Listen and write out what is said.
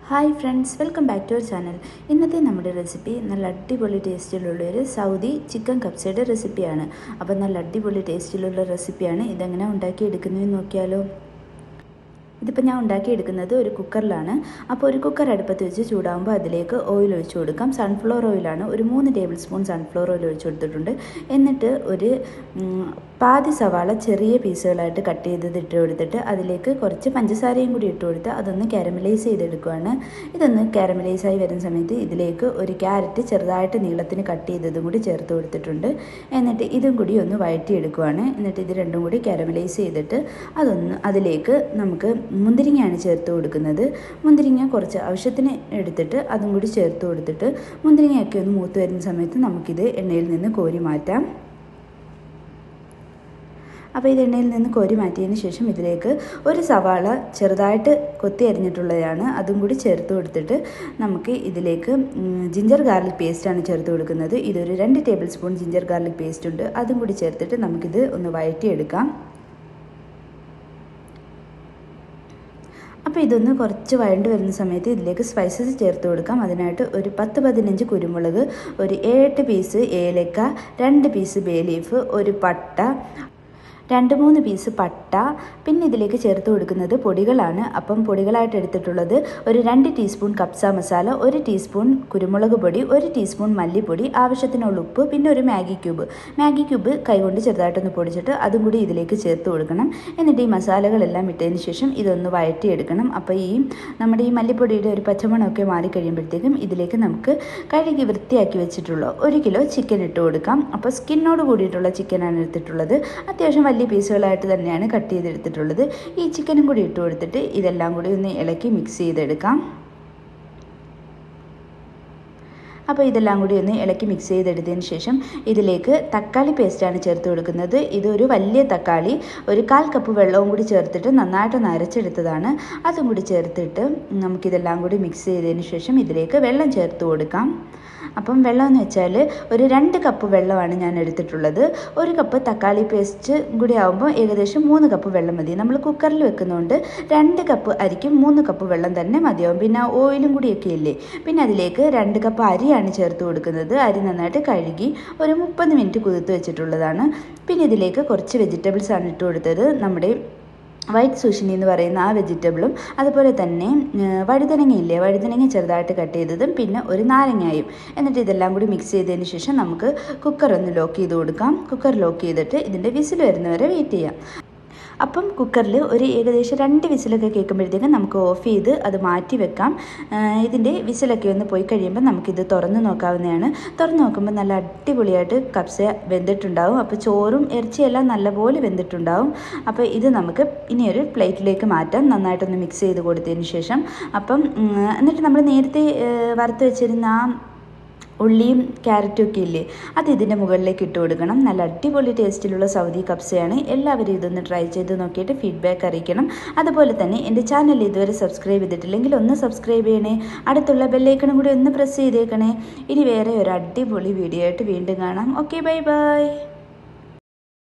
hi friends welcome back to our channel ഇന്നത്തെ നമ്മുടെ recipe നല്ല അടിപൊളി ടേസ്റ്റിലുള്ള ഒരു സൗദി ചിക്കൻ കപ്സയുടെ റെസിപ്പിയാണ് അപ്പോൾ നല്ല അടിപൊളി ടേസ്റ്റിലുള്ള റെസിപ്പിയാണ് ഇതെങ്ങനെ ഉണ്ടാക്കിയെടുക്കുന്നതെന്ന് നോക്കിയാലോ ഇതിപ്പോൾ ഞാൻ ഉണ്ടാക്കിയെടുക്കുന്നത് ഒരു കുക്കറിലാണ് അപ്പോൾ ഒരു കുക്കർ അടുപ്പത്ത് വെച്ച് ചൂടാകുമ്പോൾ അതിലേക്ക് ഓയിൽ ഒഴിച്ച് കൊടുക്കാം സൺഫ്ലവർ ഓയിലാണ് ഒരു മൂന്ന് ടേബിൾ സ്പൂൺ സൺഫ്ലവർ ഓയിൽ ഒഴിച്ച് കൊടുത്തിട്ടുണ്ട് എന്നിട്ട് ഒരു പാതി സവാള ചെറിയ പീസുകളായിട്ട് കട്ട് ചെയ്തത് ഇട്ട് കൊടുത്തിട്ട് അതിലേക്ക് കുറച്ച് പഞ്ചസാരയും കൂടി ഇട്ട് കൊടുത്ത് അതൊന്ന് കാരമലൈസ് ചെയ്തെടുക്കുകയാണ് ഇതൊന്ന് കാരമലൈസ് ആയി വരുന്ന സമയത്ത് ഇതിലേക്ക് ഒരു ക്യാരറ്റ് ചെറുതായിട്ട് നീളത്തിന് കട്ട് ചെയ്തതും കൂടി ചേർത്ത് കൊടുത്തിട്ടുണ്ട് എന്നിട്ട് ഇതും കൂടി ഒന്ന് വഴറ്റിയെടുക്കുകയാണ് എന്നിട്ട് ഇത് രണ്ടും കൂടി കാരമലൈസ് ചെയ്തിട്ട് അതൊന്ന് അതിലേക്ക് നമുക്ക് മുന്തിരിങ്ങയാണ് ചേർത്ത് കൊടുക്കുന്നത് മുന്തിരിങ്ങ കുറച്ച് ആവശ്യത്തിന് എടുത്തിട്ട് അതും കൂടി ചേർത്ത് കൊടുത്തിട്ട് മുന്തിരിങ്ങയൊക്കെ ഒന്ന് മൂത്ത് വരുന്ന സമയത്ത് നമുക്കിത് എണ്ണയിൽ നിന്ന് കോരി മാറ്റാം അപ്പോൾ ഇത് എണ്ണയിൽ നിന്ന് കോരി മാറ്റിയതിന് ശേഷം ഇതിലേക്ക് ഒരു സവാള ചെറുതായിട്ട് കൊത്തി അരിഞ്ഞിട്ടുള്ളതാണ് അതും കൂടി ചേർത്ത് കൊടുത്തിട്ട് നമുക്ക് ഇതിലേക്ക് ജിഞ്ചർ ഗാർലിക് പേസ്റ്റാണ് ചേർത്ത് കൊടുക്കുന്നത് ഇതൊരു രണ്ട് tablespoon ginger garlic paste ഉണ്ട് അതും കൂടി ചേർത്തിട്ട് നമുക്കിത് ഒന്ന് വഴറ്റിയെടുക്കാം അപ്പോൾ ഇതൊന്ന് കുറച്ച് വഴണ്ട് വരുന്ന സമയത്ത് ഇതിലേക്ക് സ്പൈസസ് ചേർത്ത് കൊടുക്കാം അതിനായിട്ട് ഒരു പത്ത് പതിനഞ്ച് കുരുമുളക് ഒരു ഏഴെട്ട് പീസ് ഏലക്ക രണ്ട് പീസ് ബേ ലീഫ് ഒരു പട്ട രണ്ട് മൂന്ന് പീസ് പട്ട പിന്നെ ഇതിലേക്ക് ചേർത്ത് കൊടുക്കുന്നത് പൊടികളാണ് അപ്പം പൊടികളായിട്ട് എടുത്തിട്ടുള്ളത് ഒരു രണ്ട് ടീസ്പൂൺ കപ്സ മസാല ഒരു ടീസ്പൂൺ കുരുമുളക് പൊടി ഒരു ടീസ്പൂൺ മല്ലിപ്പൊടി ആവശ്യത്തിനുള്ള ഉപ്പ് പിന്നെ ഒരു മാഗി ക്യൂബ് മാഗി ക്യൂബ് കൈകൊണ്ട് ചെറുതായിട്ടൊന്ന് പൊടിച്ചിട്ട് അതും കൂടി ഇതിലേക്ക് ചേർത്ത് കൊടുക്കണം എന്നിട്ട് ഈ മസാലകളെല്ലാം ഇട്ടതിന് ശേഷം ഇതൊന്ന് വഴറ്റിയെടുക്കണം അപ്പോൾ ഈ നമ്മുടെ ഈ മല്ലിപ്പൊടിയുടെ ഒരു പച്ചമണമൊക്കെ മാറിക്കഴിയുമ്പോഴത്തേക്കും ഇതിലേക്ക് നമുക്ക് കഴുകി വൃത്തിയാക്കി വെച്ചിട്ടുള്ള ഒരു കിലോ ചിക്കൻ ഇട്ട് കൊടുക്കാം അപ്പോൾ സ്കിന്നോട് കൂടിയിട്ടുള്ള ചിക്കനാണ് എടുത്തിട്ടുള്ളത് അത്യാവശ്യം വലിയ പീസുകളായിട്ട് തന്നെയാണ് കട്ട് ചെയ്തെടുത്തിട്ടുള്ളത് ഈ ചിക്കനും കൂടി ഇട്ട് കൊടുത്തിട്ട് ഇതെല്ലാം കൂടി ഒന്ന് ഇളക്കി മിക്സ് ചെയ്തെടുക്കാം അപ്പോൾ ഇതെല്ലാം കൂടി ഒന്ന് ഇളക്കി മിക്സ് ചെയ്തെടുത്തതിന് ശേഷം ഇതിലേക്ക് തക്കാളി പേസ്റ്റാണ് ചേർത്ത് കൊടുക്കുന്നത് ഇതൊരു വലിയ തക്കാളി ഒരു കാൽ കപ്പ് വെള്ളവും കൂടി ചേർത്തിട്ട് നന്നായിട്ടൊന്ന് അരച്ചെടുത്തതാണ് അതും കൂടി ചേർത്തിട്ട് നമുക്കിതെല്ലാം കൂടി മിക്സ് ചെയ്തതിന് ശേഷം ഇതിലേക്ക് വെള്ളം ചേർത്ത് കൊടുക്കാം അപ്പം വെള്ളം എന്ന് വെച്ചാൽ ഒരു രണ്ട് കപ്പ് വെള്ളമാണ് ഞാൻ എടുത്തിട്ടുള്ളത് ഒരു കപ്പ് തക്കാളി പേസ്റ്റ് കൂടി ആകുമ്പോൾ ഏകദേശം മൂന്ന് കപ്പ് വെള്ളം മതി നമ്മൾ കുക്കറിൽ വെക്കുന്നതുകൊണ്ട് രണ്ട് കപ്പ് അരിക്കും മൂന്ന് കപ്പ് വെള്ളം തന്നെ മതിയാവും പിന്നെ ഓയിലും കൂടിയൊക്കെ ഇല്ലേ പിന്നെ അതിലേക്ക് രണ്ട് കപ്പ് അരിയാണ് ചേർത്ത് കൊടുക്കുന്നത് അരി നന്നായിട്ട് കഴുകി ഒരു മുപ്പത് മിനിറ്റ് കുതിർത്ത് വെച്ചിട്ടുള്ളതാണ് പിന്നെ ഇതിലേക്ക് കുറച്ച് വെജിറ്റബിൾസ് ആണ് ഇട്ട് കൊടുത്തത് നമ്മുടെ വൈറ്റ് സൂഷിനി എന്ന് പറയുന്ന ആ വെജിറ്റബിളും അതുപോലെ തന്നെ വഴുതനങ്ങ ഇല്ലേ വഴുതനങ്ങ ചെറുതായിട്ട് കട്ട് ചെയ്തതും പിന്നെ ഒരു നാരങ്ങായും എന്നിട്ട് ഇതെല്ലാം കൂടി മിക്സ് ചെയ്തതിന് ശേഷം നമുക്ക് കുക്കർ ഒന്ന് ലോക്ക് ചെയ്ത് കൊടുക്കാം കുക്കർ ലോക്ക് ചെയ്തിട്ട് ഇതിൻ്റെ വിസിൽ വരുന്നവരെ വെയിറ്റ് ചെയ്യാം അപ്പം കുക്കറിൽ ഒരു ഏകദേശം രണ്ട് വിസിലൊക്കെ കേൾക്കുമ്പോഴത്തേക്കും നമുക്ക് ഓഫ് ചെയ്ത് അത് മാറ്റി വെക്കാം ഇതിൻ്റെ വിസിലൊക്കെ ഒന്ന് പോയി കഴിയുമ്പോൾ നമുക്കിത് തുറന്ന് നോക്കാവുന്നതാണ് തുറന്ന് നോക്കുമ്പോൾ നല്ല അടിപൊളിയായിട്ട് കപ്സ വെന്തിട്ടുണ്ടാവും അപ്പോൾ ചോറും ഇറച്ചിയെല്ലാം നല്ലപോലെ വെന്തിട്ടുണ്ടാവും അപ്പോൾ ഇത് നമുക്ക് ഇനി ഒരു പ്ലേറ്റിലേക്ക് മാറ്റാം നന്നായിട്ടൊന്ന് മിക്സ് ചെയ്ത് കൊടുത്തതിന് ശേഷം അപ്പം എന്നിട്ട് നമ്മൾ നേരത്തെ വറുത്ത് വെച്ചിരുന്ന ആ ഉള്ളിയും ക്യാരറ്റും ഒക്കെ ഇല്ലേ അത് ഇതിൻ്റെ മുകളിലേക്ക് ഇട്ട് കൊടുക്കണം നല്ല അടിപൊളി ടേസ്റ്റിലുള്ള സൗദി കപ്സയാണ് എല്ലാവരും ഇതൊന്ന് ട്രൈ ചെയ്ത് നോക്കിയിട്ട് ഫീഡ്ബാക്ക് അറിയിക്കണം അതുപോലെ തന്നെ എൻ്റെ ചാനൽ ഇതുവരെ സബ്സ്ക്രൈബ് ചെയ്തിട്ടില്ലെങ്കിൽ ഒന്ന് സബ്സ്ക്രൈബ് ചെയ്യണേ അടുത്തുള്ള ബെല്ലൈക്കണും കൂടി ഒന്ന് പ്രസ് ചെയ്തേക്കണേ ഇനി വേറെ ഒരു അടിപൊളി വീഡിയോ ആയിട്ട് വീണ്ടും കാണാം ഓക്കെ ബൈ ബൈ